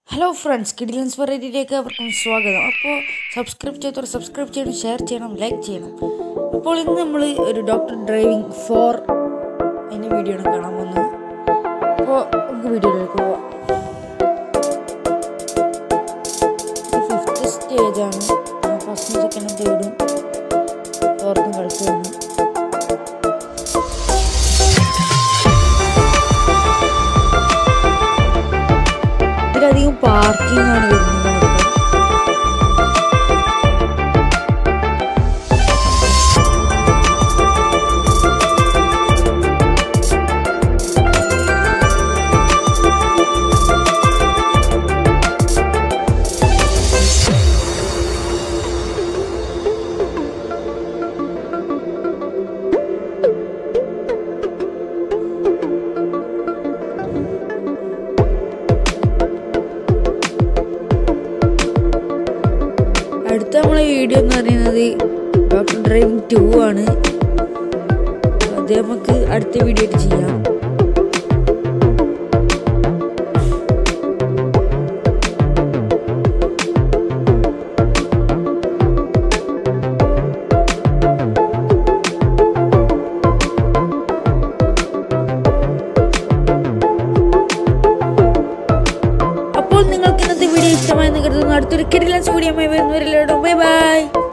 hello friends കിഡിലൻസ് വെറൈറ്റിയിലേക്ക് അവർക്കും സ്വാഗതം അപ്പോൾ സബ്സ്ക്രൈബ് ചെയ്തവർ സബ്സ്ക്രൈബ് ചെയ്യണം ഷെയർ ചെയ്യണം ലൈക്ക് ചെയ്യണം അപ്പോൾ ഇന്ന് നമ്മൾ ഒരു ഡോക്ടർ ഡ്രൈവിംഗ് ഫോർ അതിൻ്റെ വീഡിയോ ആണ് കാണാൻ പോകുന്നത് അപ്പോൾ നമുക്ക് വീഡിയോയിലേക്ക് പോവാം ഫിഫ്ത്ത് സ്റ്റേജാണ് ഫസ്റ്റും സെക്കൻഡും തേർഡും ഫോർത്തും കളിച്ചു വന്നു ഇതിലധികം പാർക്കിംഗ് ആണ് വരുന്നത് നമുക്ക് അടുത്ത നമ്മളെ വീഡിയോ എന്ന് പറയുന്നത് ഡോക്ടർ ഡ്രൈവിംഗ് ടു ആണ് അത് നമുക്ക് അടുത്ത വീഡിയോ ആയിട്ട് ചെയ്യാം അപ്പോൾ നിങ്ങൾക്ക് ഇന്നത്തെ വീഡിയോ ഇഷ്ടമായെന്ന് കരുതുന്നു അടുത്തൊരു കിടിലൻസ് വീഡിയോ വരുന്നവരിലോട്ടോ ബൈ ബൈ